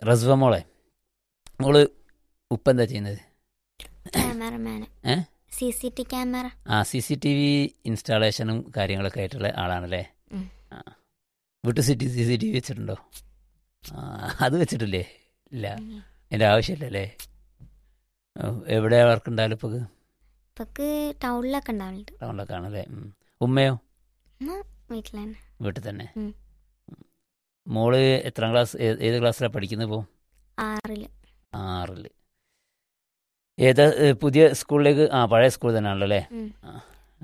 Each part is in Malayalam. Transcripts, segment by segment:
റസ്വ മോളെ മോള് ഉപ്പ എന്താ ചെയ്യുന്നത് ക്യാമറമാന് ഏ? സി സി ടി ക്യാമറ ആ സി സി ടി വി ഇൻസ്റ്റാളേഷനും കാര്യങ്ങളൊക്കെ ആയിട്ടുള്ള ആളാണല്ലേ ഉം. ആ വീട്ടു സിറ്റി സി സി ടി വി വെച്ചിട്ടുണ്ടോ ആ അത് വെച്ചിട്ടില്ലേ ഇല്ല അതിൻ്റെ ആവശ്യമില്ലല്ലേ ഓ, എവിടെയാ വർക്ക് ഉണ്ടായാലും ഇപ്പോൾ ഇപ്പൊക്ക് ടൗണിലൊക്കെ ഉണ്ടാവലുണ്ട് ടൗണിലൊക്കെ ആണല്ലേ ഉം. ഉമ്മയോ ഉമ്മ വീട്ടിൽ തന്നെ വീട്ടിൽ തന്നെ ഉം. മോള് എത്രാം ക്ലാസ് ഏ- ഏത് ക്ലാസ്സിലാണ് പഠിക്കുന്നത് ഇപ്പോൾ ആറില് ആറിൽ ഏതാ ഏ, പുതിയ സ്കൂളിലേക്ക് ആ പഴയ സ്കൂൾ തന്നെയാണല്ലോ അല്ലേ ഉം. ആ.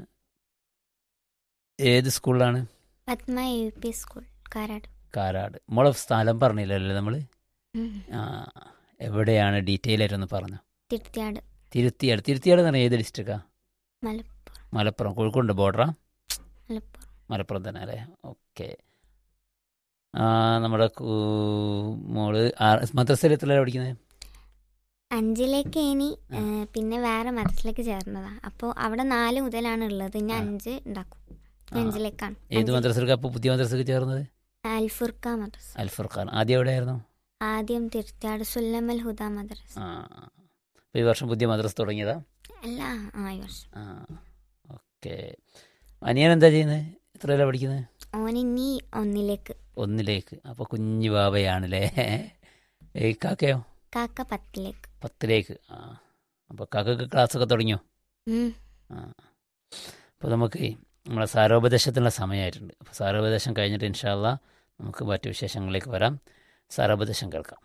ഏത് സ്കൂളിലാണ് Padma U P school Karad Karad മോളെ സ്ഥലം പറഞ്ഞില്ലല്ലേ നമ്മൾ ഉം. ആ എവിടെയാണ് ഡീറ്റെയിൽ ആയിട്ടൊന്ന് പറഞ്ഞു തിരുത്തിയാട് തിരുത്തിയാട് തിരുത്തിയാട് എന്ന് പറഞ്ഞാൽ ഏത് ഡിസ്ട്രിക്റ്റാ മലപ്പുറം മലപ്പുറം കോഴിക്കോട് ബോർഡറാ മലപ്പുറം മലപ്പുറം തന്നെ അല്ലേ ഓക്കെ ആ നമ്മുടെ കൂ- മോള് മദ്രസയിൽ എത്രയാണ് പഠിക്കുന്നത് അഞ്ചിലേക്ക് ഇനി ആ. ഏ, പിന്നെ വേറെ മദ്രസിലേക്ക് ചേർന്നതാ അപ്പോൾ അവിടെ നാല് മുതലാണ് ഉള്ളത് ഇനി ആ. അഞ്ച് ഉണ്ടാക്കും ഇനി ആ. അഞ്ചിലേക്കാണ് ഏത് അഞ്ചിൽ- മദ്രസയിലേക്ക് അപ്പോൾ പുതിയ മദ്രസക്ക് ചേർന്നത് അൽഫുർക്ക മദ്രസ അൽഫുർഖാൻ ആദ്യം എവിടെയായിരുന്നു ആദ്യം തിരുത്തിയാട് സുല്ലമൽ ഹുദ മദ്രസ ആ അപ്പോൾ ഈ വർഷം പുതിയ മദ്രസ തുടങ്ങിയതാ അല്ല ആ ഈ വർഷം ആ ഓക്കെ അനിയൻ എന്താ ചെയ്യുന്നത് എത്രയല്ല പഠിക്കുന്നത് ഓൻ ഇനി ഒന്നിലേക്ക് ഒന്നിലേക്ക് അപ്പോൾ കുഞ്ഞു ബാബയാണല്ലേ ഏയ് കാക്കയോ കാക്ക പത്തിലേക്ക് പത്തിലേക്ക് ആ അപ്പോൾ കാക്കക്ക് ക്ലാസ്സൊക്കെ തുടങ്ങിയോ ഉം. ആ അപ്പോൾ നമുക്ക് നമ്മളെ സാരോപദേശത്തിനുള്ള സമയമായിട്ടുണ്ട് അപ്പോൾ സാരോപദേശം കഴിഞ്ഞിട്ട് ഇൻഷാല്ല നമുക്ക് മറ്റു വിശേഷങ്ങളിലേക്ക് വരാം സാരോപദേശം കേൾക്കാം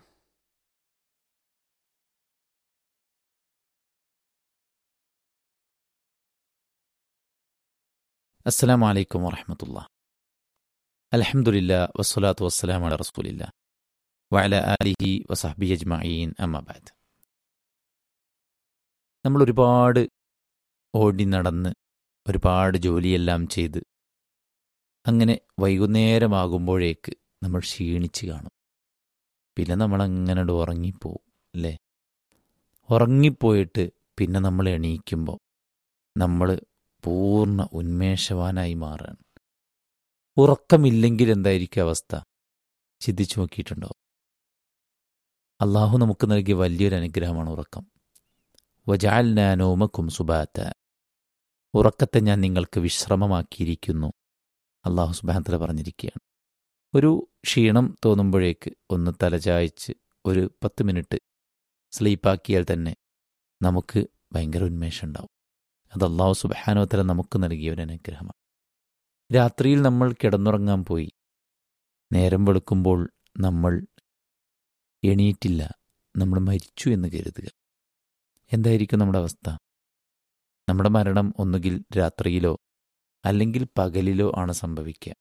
അസ്സലാം വലൈക്കും വറഹമത്തുള്ള അലഹമുല്ല വസ്സലാത്തു വസ്സലാം അല റസൂലില്ല വഅല ആലിഹി വസഹബി അജ്മഈൻ അമ്മാബാദ് നമ്മൾ ഒരുപാട് ഓടി നടന്ന് ഒരുപാട് ജോലിയെല്ലാം ചെയ്ത് അങ്ങനെ വൈകുന്നേരമാകുമ്പോഴേക്ക് നമ്മൾ ക്ഷീണിച്ച് കാണും പിന്നെ നമ്മളങ്ങനെ ഉറങ്ങിപ്പോവും അല്ലേ ഉറങ്ങിപ്പോയിട്ട് പിന്നെ നമ്മൾ എണീക്കുമ്പോൾ നമ്മൾ പൂർണ്ണ ഉന്മേഷവാനായി മാറാൻ ഉറക്കമില്ലെങ്കിൽ എന്തായിരിക്കും അവസ്ഥ ചിന്തിച്ചു നോക്കിയിട്ടുണ്ടോ അള്ളാഹു നമുക്ക് നൽകിയ വലിയൊരു അനുഗ്രഹമാണ് ഉറക്കം വജാൽ നാനോമക്കും സുബാത്ത ഉറക്കത്തെ ഞാൻ നിങ്ങൾക്ക് വിശ്രമമാക്കിയിരിക്കുന്നു അള്ളാഹു സുബാന്തല പറഞ്ഞിരിക്കുകയാണ് ഒരു ക്ഷീണം തോന്നുമ്പോഴേക്ക് ഒന്ന് തലചായ്ച്ച് ഒരു പത്ത് മിനിറ്റ് സ്ലീപ്പാക്കിയാൽ തന്നെ നമുക്ക് ഭയങ്കര ഉന്മേഷം ഉണ്ടാവും അത് അള്ളാഹു സുബാനോത്തര നമുക്ക് നൽകിയ ഒരു അനുഗ്രഹമാണ് രാത്രിയിൽ നമ്മൾ കിടന്നുറങ്ങാൻ പോയി നേരം വെളുക്കുമ്പോൾ നമ്മൾ എണീറ്റില്ല നമ്മൾ മരിച്ചു എന്ന് കരുതുക എന്തായിരിക്കും നമ്മുടെ അവസ്ഥ നമ്മുടെ മരണം ഒന്നുകിൽ രാത്രിയിലോ അല്ലെങ്കിൽ പകലിലോ ആണ് സംഭവിക്കുക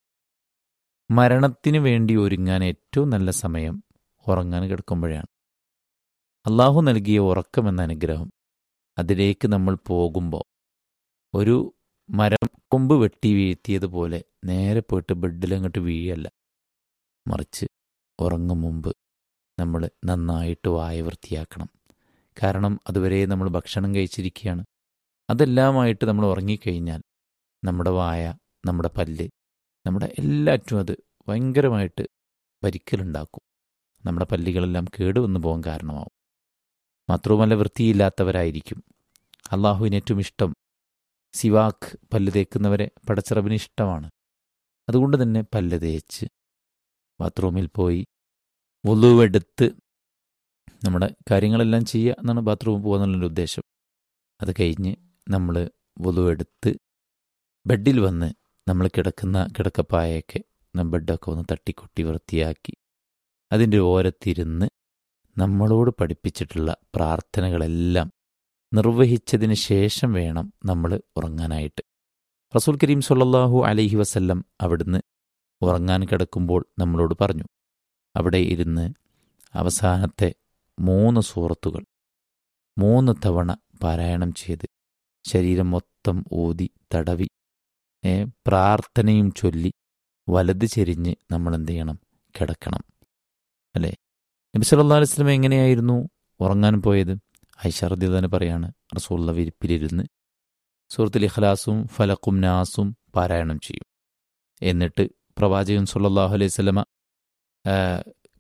മരണത്തിനു വേണ്ടി ഒരുങ്ങാൻ ഏറ്റവും നല്ല സമയം ഉറങ്ങാൻ കിടക്കുമ്പോഴാണ് അള്ളാഹു നൽകിയ ഉറക്കം എന്ന അനുഗ്രഹം അതിലേക്ക് നമ്മൾ പോകുമ്പോൾ ഒരു മരം കൊമ്പ് വെട്ടി വീഴ്ത്തിയതുപോലെ നേരെ പോയിട്ട് ബെഡിലങ്ങോട്ട് വീഴല്ല മറിച്ച് ഉറങ്ങും മുമ്പ് നമ്മൾ നന്നായിട്ട് വായ വൃത്തിയാക്കണം കാരണം അതുവരെ നമ്മൾ ഭക്ഷണം കഴിച്ചിരിക്കുകയാണ് അതെല്ലാമായിട്ട് നമ്മൾ ഉറങ്ങിക്കഴിഞ്ഞാൽ നമ്മുടെ വായ നമ്മുടെ പല്ല് നമ്മുടെ എല്ലാറ്റും അത് ഭയങ്കരമായിട്ട് പരിക്കലുണ്ടാക്കും നമ്മുടെ പല്ലുകളെല്ലാം കേടുവന്നു പോകാൻ കാരണമാവും മാത്രവുമല്ല വൃത്തിയില്ലാത്തവരായിരിക്കും അള്ളാഹുവിന് ഏറ്റവും ഇഷ്ടം സിവാക്ക് പല്ല് തേക്കുന്നവരെ പടച്ചിറവിന് ഇഷ്ടമാണ് അതുകൊണ്ട് തന്നെ പല്ല് തേച്ച് ബാത്റൂമിൽ പോയി വുളുവെടുത്ത് നമ്മുടെ കാര്യങ്ങളെല്ലാം ചെയ്യുക എന്നാണ് ബാത്റൂമിൽ പോകുക എന്നുള്ളൊരു ഉദ്ദേശം അത് കഴിഞ്ഞ് നമ്മൾ വുളുവെടുത്ത് ബെഡിൽ വന്ന് നമ്മൾ കിടക്കുന്ന കിടക്കപ്പായൊക്കെ ബെഡൊക്കെ ഒന്ന് തട്ടിക്കൊട്ടി വൃത്തിയാക്കി അതിൻ്റെ ഓരത്തിരുന്ന് നമ്മളോട് പഠിപ്പിച്ചിട്ടുള്ള പ്രാർത്ഥനകളെല്ലാം നിർവഹിച്ചതിന് ശേഷം വേണം നമ്മൾ ഉറങ്ങാനായിട്ട് റസൂൽ കരീം സൊല്ലാഹു അലൈഹി വസല്ലം അവിടുന്ന് ഉറങ്ങാൻ കിടക്കുമ്പോൾ നമ്മളോട് പറഞ്ഞു അവിടെ ഇരുന്ന് അവസാനത്തെ മൂന്ന് സൂറത്തുകൾ മൂന്ന് തവണ പാരായണം ചെയ്ത് ശരീരം മൊത്തം ഊതി തടവി ഏ, പ്രാർത്ഥനയും ചൊല്ലി വലത് ചെരിഞ്ഞ് നമ്മൾ എന്ത് ചെയ്യണം കിടക്കണം അല്ലേ നബി സല്ലല്ലാഹു അലൈഹി വസല്ലം എങ്ങനെയായിരുന്നു ഉറങ്ങാൻ പോയത് ഐഷർദി തന്നെ പറയാണ് റസൂള്ള വിരിപ്പിലിരുന്ന് സൂറത്തുൽ ഇഖ്ലാസും ഫലക്കും നാസും പാരായണം ചെയ്യും എന്നിട്ട് പ്രവാചകൻ സല്ലല്ലാഹു അലൈഹി വസല്ലമ ആ,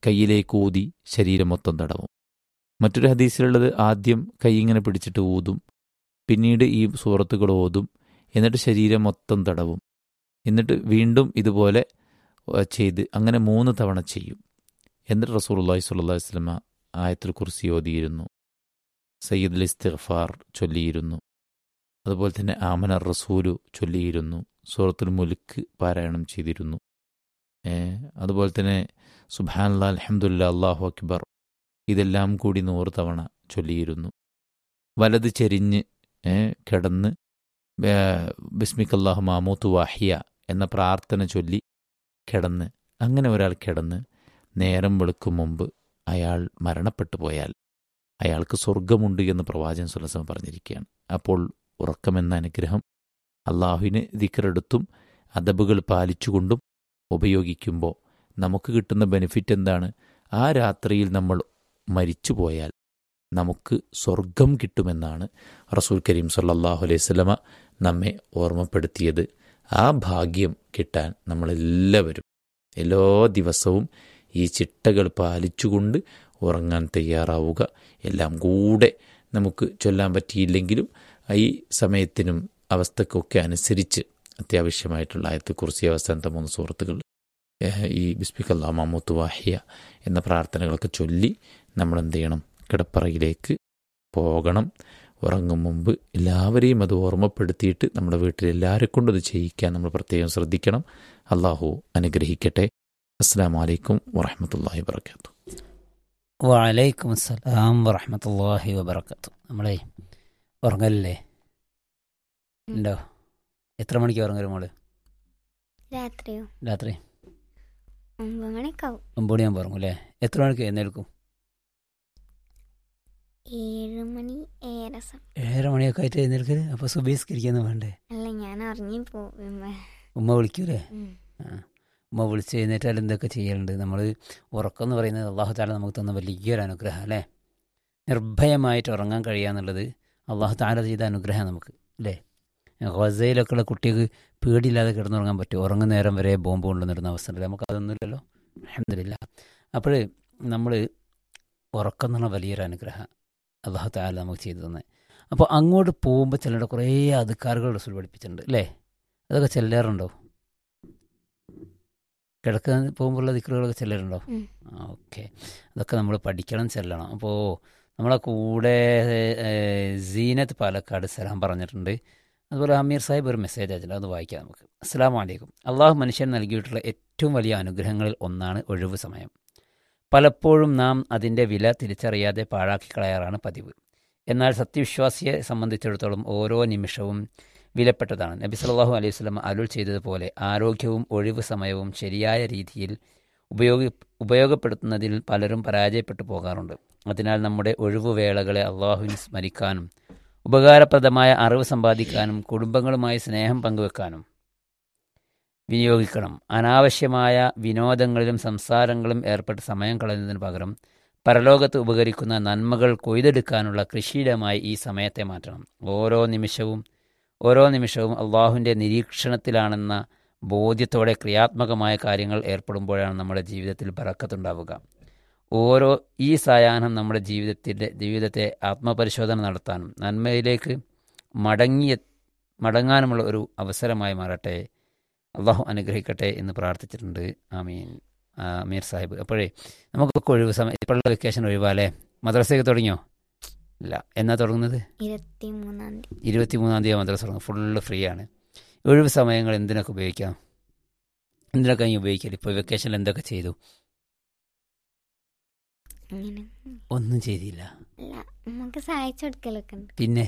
കയ്യിലേക്ക് ഊതി ശരീരം മൊത്തം തടവും മറ്റൊരു ഹദീസിലുള്ളത് ആദ്യം കൈ ഇങ്ങനെ പിടിച്ചിട്ട് ഊതും പിന്നീട് ഈ സൂറത്തുകൾ ഓതും എന്നിട്ട് ശരീരം മൊത്തം തടവും എന്നിട്ട് വീണ്ടും ഇതുപോലെ ഏഹ്, ചെയ്ത് അങ്ങനെ മൂന്ന് തവണ ചെയ്യും എന്നിട്ട് റസൂലുള്ളാഹി സ്വല്ലല്ലാഹി അലൈഹി വസല്ലമ ആയത്തുൽ കുർസി ഓതിയിരുന്നു സയ്യിദുൽ ഇസ്തിഗ്ഫാർ ചൊല്ലിയിരുന്നു അതുപോലെ തന്നെ ആമന റസൂലു ചൊല്ലിയിരുന്നു സൂറത്തുൽ മുലുക്ക് പാരായണം ചെയ്തിരുന്നു ഏ, അതുപോലെ തന്നെ സുബാനുള്ള അലഹമുല്ല അള്ളാഹു അക്ബർ ഇതെല്ലാം കൂടി നൂറ് തവണ ചൊല്ലിയിരുന്നു വലത് ചെരിഞ്ഞ് ഏ, കിടന്ന് ഏ, ബിസ്മിക്കല്ലാഹു മാമൂത്ത് വാഹിയ എന്ന പ്രാർത്ഥന ചൊല്ലി കിടന്ന് അങ്ങനെ ഒരാൾ കിടന്ന് നേരം വെളുക്കും മുമ്പ് അയാൾ മരണപ്പെട്ടു പോയാൽ അയാൾക്ക് സ്വർഗമുണ്ട് എന്ന് പ്രവാചകൻ സുലസം പറഞ്ഞിരിക്കുകയാണ് അപ്പോൾ ഉറക്കമെന്ന അനുഗ്രഹം അള്ളാഹുവിന് ദിക്കറെടുത്തും അദബുകൾ പാലിച്ചുകൊണ്ടും ഉപയോഗിക്കുമ്പോൾ നമുക്ക് കിട്ടുന്ന ബെനിഫിറ്റ് എന്താണ് ആ രാത്രിയിൽ നമ്മൾ മരിച്ചു പോയാൽ നമുക്ക് സ്വർഗം കിട്ടുമെന്നാണ് റസൂൽ കരീം സല്ലല്ലാഹു അലൈഹി സ്വലമ നമ്മെ ഓർമ്മപ്പെടുത്തിയത് ആ ഭാഗ്യം കിട്ടാൻ നമ്മളെല്ലാവരും എല്ലാ ദിവസവും ഈ ചിട്ടകൾ പാലിച്ചുകൊണ്ട് ഉറങ്ങാൻ തയ്യാറാവുക എല്ലാം കൂടെ നമുക്ക് ചൊല്ലാൻ പറ്റിയില്ലെങ്കിലും ഈ സമയത്തിനും അവസ്ഥക്കൊക്കെ അനുസരിച്ച് അത്യാവശ്യമായിട്ടുള്ള ആയത്ത് കുറിച്ച് അവസാനത്തെ മൂന്ന് സുഹൃത്തുക്കൾ ഏഹ്, ഈ ബിസ്മിക്കല്ലാ മമ്മൂത്ത് വാഹിയ എന്ന പ്രാർത്ഥനകളൊക്കെ ചൊല്ലി നമ്മൾ എന്ത് ചെയ്യണം കിടപ്പറയിലേക്ക് പോകണം ഉറങ്ങും മുമ്പ് എല്ലാവരെയും അത് ഓർമ്മപ്പെടുത്തിയിട്ട് നമ്മുടെ വീട്ടിൽ എല്ലാവരെ കൊണ്ടും അത് ചെയ്യിക്കാൻ നമ്മൾ പ്രത്യേകം ശ്രദ്ധിക്കണം അള്ളാഹു അനുഗ്രഹിക്കട്ടെ അസ്സാം വലൈക്കും വറഹമത്തല്ലാഹി വർക്കാത്തു വലൈക്കും അസ്സലാം വറഹമത്തല്ലാഹി വബർക്കാത്തു നമ്മളെ ഉറങ്ങലില്ലേ ഉണ്ടോ എത്ര മണിക്ക് ഉറങ്ങല് മോള് രാത്രിയോ രാത്രി ഒമ്പത് മണിക്കാവും ഒമ്പത് മണിയാകുമ്പോൾ ഉറങ്ങും അല്ലേ എത്ര മണിക്ക് എഴുന്നേൽക്കും ഏഴ് മണി ഏഴര സമയം ഏഴര മണിയൊക്കെ ആയിട്ട് എഴുന്നേൽക്കല് അപ്പോൾ സുബീസ്കരിക്കുന്നു വേണ്ടേ അല്ല ഞാൻ ഉറങ്ങിപ്പോവും ഉമ്മ വിളിക്കൂലേ ഉം. ആ. ഉമ്മ വിളിച്ച് എഴുന്നേറ്റാൽ എന്തൊക്കെ ചെയ്യലുണ്ട് നമ്മൾ ഉറക്കം എന്ന് പറയുന്നത് അള്ളാഹു താല നമുക്ക് തന്ന വലിയൊരു അനുഗ്രഹം അല്ലേ നിർഭയമായിട്ട് ഉറങ്ങാൻ കഴിയുക എന്നുള്ളത് അള്ളാഹു താല ചെയ്ത അനുഗ്രഹം നമുക്ക് അല്ലേ ഗസയിലൊക്കെ ഉള്ള കുട്ടിക്ക് പേടിയില്ലാതെ കിടന്നുറങ്ങാൻ പറ്റും ഉറങ്ങുന്ന നേരം വരെ ബോംബ് കൊണ്ടുവന്നിരുന്ന അവസ്ഥ ഉണ്ടല്ലേ നമുക്ക് അതൊന്നുമില്ലല്ലോ അഹമ്മദില്ല അപ്പോൾ നമ്മൾ ഉറക്കം എന്ന് പറഞ്ഞാൽ വലിയൊരു അനുഗ്രഹം അള്ളാഹു താല നമുക്ക് ചെയ്തു തന്നെ അപ്പോൾ അങ്ങോട്ട് പോകുമ്പോൾ ചിലരുടെ കുറേ അധികാറുകൾ റസൂൽ പഠിപ്പിച്ചിട്ടുണ്ട് അല്ലേ അതൊക്കെ ചെല്ലാറുണ്ടോ കിടക്കാൻ പോകുമ്പോഴുള്ള ദിക്കറുകളൊക്കെ ചെല്ലലുണ്ടോ ഉം. ഓക്കെ അതൊക്കെ നമ്മൾ പഠിക്കണം ചെല്ലണം അപ്പോൾ നമ്മളെ കൂടെ ഏഹ്, സീനത്ത് പാലക്കാട് സലാം പറഞ്ഞിട്ടുണ്ട് അതുപോലെ അമീർ സാഹിബ് ഒരു മെസ്സേജ് അയച്ചിട്ടുണ്ട് അത് വായിക്കാം നമുക്ക് അസ്സാം വലൈക്കും അള്ളാഹു മനുഷ്യൻ നൽകിയിട്ടുള്ള ഏറ്റവും വലിയ അനുഗ്രഹങ്ങളിൽ ഒന്നാണ് ഒഴിവ് സമയം പലപ്പോഴും നാം അതിൻ്റെ വില തിരിച്ചറിയാതെ പാഴാക്കി കളയാറാണ് പതിവ് എന്നാൽ സത്യവിശ്വാസിയെ സംബന്ധിച്ചിടത്തോളം ഓരോ നിമിഷവും വിലപ്പെട്ടതാണ് നബി സല്ലല്ലാഹു അലൈഹി വസല്ലം അരുൾ ചെയ്തതുപോലെ ആരോഗ്യവും ഒഴിവ് സമയവും ശരിയായ രീതിയിൽ ഉപയോഗി ഉപയോഗപ്പെടുത്തുന്നതിൽ പലരും പരാജയപ്പെട്ടു പോകാറുണ്ട് അതിനാൽ നമ്മുടെ ഒഴിവുവേളകളെ അള്ളാഹുവിനെ സ്മരിക്കാനും ഉപകാരപ്രദമായ അറിവ് സമ്പാദിക്കാനും കുടുംബങ്ങളുമായി സ്നേഹം പങ്കുവെക്കാനും വിനിയോഗിക്കണം അനാവശ്യമായ വിനോദങ്ങളിലും സംസാരങ്ങളും ഏർപ്പെട്ട് സമയം കളയുന്നതിന് പകരം പരലോകത്ത് ഉപകരിക്കുന്ന നന്മകൾ കൊയ്തെടുക്കാനുള്ള കൃഷിയിടമായി ഈ സമയത്തെ മാറ്റണം ഓരോ നിമിഷവും ഓരോ നിമിഷവും അള്ളാഹുവിൻ്റെ നിരീക്ഷണത്തിലാണെന്ന ബോധ്യത്തോടെ ക്രിയാത്മകമായ കാര്യങ്ങൾ ഏർപ്പെടുമ്പോഴാണ് നമ്മുടെ ജീവിതത്തിൽ ബറക്കത്തുണ്ടാവുക ഓരോ ഈ സായാഹ്നം നമ്മുടെ ജീവിതത്തിൻ്റെ ജീവിതത്തെ ആത്മപരിശോധന നടത്താനും നന്മയിലേക്ക് മടങ്ങിയ മടങ്ങാനുമുള്ള ഒരു അവസരമായി മാറട്ടെ അള്ളാഹു അനുഗ്രഹിക്കട്ടെ എന്ന് പ്രാർത്ഥിച്ചിട്ടുണ്ട് ആമീൻ ആ, അമീർ സാഹിബ് അപ്പോഴേ നമുക്കൊക്കെ ഒഴിവ് സമയം ഇപ്പോഴുള്ള വെക്കേഷൻ ഒഴിവാല്ലേ മദ്രസയൊക്കെ തുടങ്ങിയോ ഇല്ല എന്നാ തുടങ്ങുന്നത് ഇരുപത്തി മൂന്നാം തീയതി ഇരുപത്തി മൂന്നാം തീയതി മദ്രസ തുടങ്ങും ഫുള്ള് ഫ്രീ ആണ് ഒഴിവ് സമയങ്ങൾ എന്തിനൊക്കെ ഉപയോഗിക്കാം എന്തിനൊക്കെ ഇനി ഉപയോഗിക്കല് ഇപ്പോൾ വെക്കേഷനിൽ എന്തൊക്കെ ചെയ്തു അങ്ങനെ ഒന്നും ചെയ്തില്ല അല്ല നമുക്ക് സഹായിച്ചു കൊടുക്കലൊക്കെ ഉണ്ട് പിന്നെ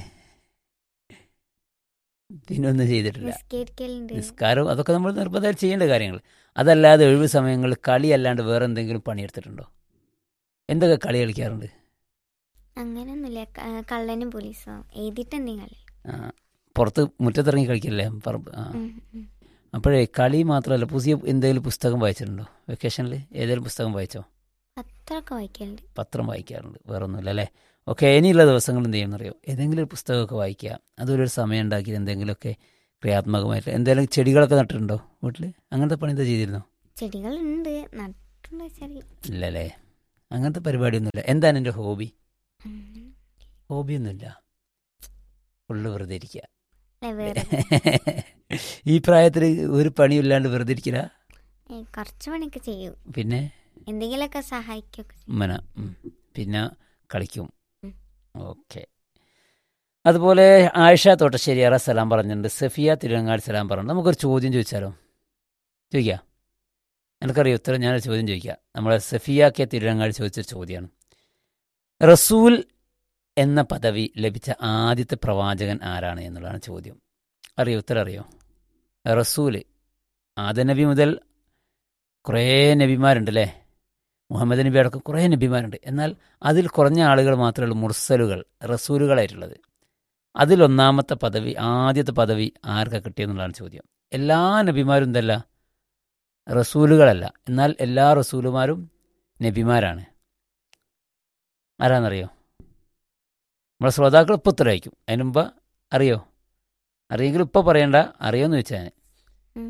പിന്നെ ഒന്നും ചെയ്തിട്ടില്ല നിസ്കരിക്കലുണ്ട് നിസ്കാരം അതൊക്കെ നമ്മൾ നിർബന്ധമായി ചെയ്യേണ്ട കാര്യങ്ങൾ അതല്ലാതെ ഒഴിവ് സമയങ്ങളിൽ കളി അല്ലാണ്ട് വേറെ എന്തെങ്കിലും പണിയെടുത്തിട്ടുണ്ടോ എന്തൊക്കെ കളി കളിക്കാറുണ്ട് അങ്ങനെയൊന്നുമില്ല ക- കള്ളനും പോലീസോ എഴുതിയിട്ട് എന്തെങ്കിലും ആ, പുറത്ത് മുറ്റത്തിറങ്ങി കളിക്കില്ലേ പറമ്പ് ആ ഉം, ഉം. അപ്പോഴേ കളി മാത്രമല്ല പുതിയ എന്തെങ്കിലും പുസ്തകം വായിച്ചിട്ടുണ്ടോ വെക്കേഷനിൽ ഏതെങ്കിലും പുസ്തകം വായിച്ചോ പത്രമൊക്കെ വായിക്കലുണ്ട് പത്രം വായിക്കാറുണ്ട് വേറെ ഒന്നുമില്ല അല്ലേ ഓക്കെ ഇനിയുള്ള ദിവസങ്ങൾ എന്ത് ചെയ്യുമെന്നറിയോ ഏതെങ്കിലും ഒരു പുസ്തകമൊക്കെ വായിക്കുക അതൊരു സമയം ഉണ്ടാക്കി എന്തെങ്കിലുമൊക്കെ ക്രിയാത്മകമായിട്ട് എന്തെങ്കിലും ചെടികളൊക്കെ നട്ടിട്ടുണ്ടോ വീട്ടിൽ അങ്ങനത്തെ പണി എന്താ ചെയ്തിരുന്നോ ചെടികളുണ്ട് നട്ടു ഉണ്ടോ ചെറിയ ഇല്ലല്ലേ അങ്ങനത്തെ പരിപാടിയൊന്നുമില്ല എന്താണ് എൻ്റെ ഹോബി ഉം. ഹോബിയൊന്നുമില്ല ഫുള്ള് വെറുതെ ഇരിക്കുക അല്ല, വേറെ ഈ പ്രായത്തിൽ ഒരു പണിയില്ലാണ്ട് വെറുതെ ഇരിക്കില്ല ഏ, കുറച്ച് പണിയൊക്കെ ചെയ്യും പിന്നെ എന്തെങ്കിലുമൊക്കെ സഹായിക്കൊക്കെ ചെയ്യും ഉമ്മന ഉം. പിന്നെ കളിക്കും ഉം. ഓക്കെ അതുപോലെ ആയിഷ തോട്ടശ്ശേരിയാറ സലാം പറഞ്ഞിട്ടുണ്ട് സഫിയ തിരുവങ്ങാട് സലാം പറഞ്ഞിട്ടുണ്ട് നമുക്കൊരു ചോദ്യം ചോദിച്ചാലോ ചോദിക്കാം എനിക്കറിയാം ഉത്തരം ഞാനൊരു ചോദ്യം ചോദിക്കാം നമ്മളെ സഫിയ കെ തിരുവങ്ങാട് ചോദിച്ച ചോദ്യമാണ് റസൂൽ എന്ന പദവി ലഭിച്ച ആദ്യത്തെ പ്രവാചകൻ ആരാണ് എന്നുള്ളതാണ് ചോദ്യം അറിയോ ഉത്തരം അറിയോ റസൂല് ആദ നബി മുതൽ കുറേ നബിമാരുണ്ട് അല്ലേ മുഹമ്മദ് നബി അടക്കം കുറേ നബിമാരുണ്ട് എന്നാൽ അതിൽ കുറഞ്ഞ ആളുകൾ മാത്രമേ ഉള്ളൂ മുർസലുകൾ റസൂലുകളായിട്ടുള്ളത് അതിലൊന്നാമത്തെ പദവി ആദ്യത്തെ പദവി ആർക്കാ കിട്ടിയെന്നുള്ളതാണ് ചോദ്യം എല്ലാ നബിമാരും എന്തല്ല റസൂലുകളല്ല എന്നാൽ എല്ലാ റസൂലുമാരും നബിമാരാണ് ആരാന്നറിയോ നമ്മളെ ശ്രോതാക്കൾ ഇപ്പോൾ ഉത്തരവായിരിക്കും അതിന് മുമ്പ് അറിയോ അറിയെങ്കിൽ ഇപ്പോൾ പറയണ്ട അറിയോന്ന് ചോദിച്ചാൽ ഞാൻ ഉം.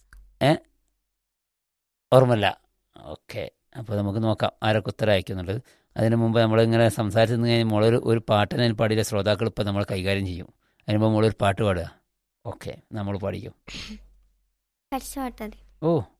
ഓർമ്മല്ല ഓക്കെ അപ്പോൾ നമുക്ക് നോക്കാം ആരൊക്കെ ഉത്തരം അയക്കുന്നുള്ളത് അതിന് മുമ്പ് നമ്മളിങ്ങനെ സംസാരിച്ചു നിന്ന് കഴിഞ്ഞാൽ മോളൊരു ഒരു പാട്ടിന് അതിന് പാടിയില്ല ശ്രോതാക്കൾ ഇപ്പോൾ നമ്മൾ കൈകാര്യം ചെയ്യും അതിന് മുമ്പ് മോളൊരു പാട്ട് പാടുക ഓക്കെ നമ്മൾ പാടിക്കും പഠിച്ച പാട്ടത് ഓ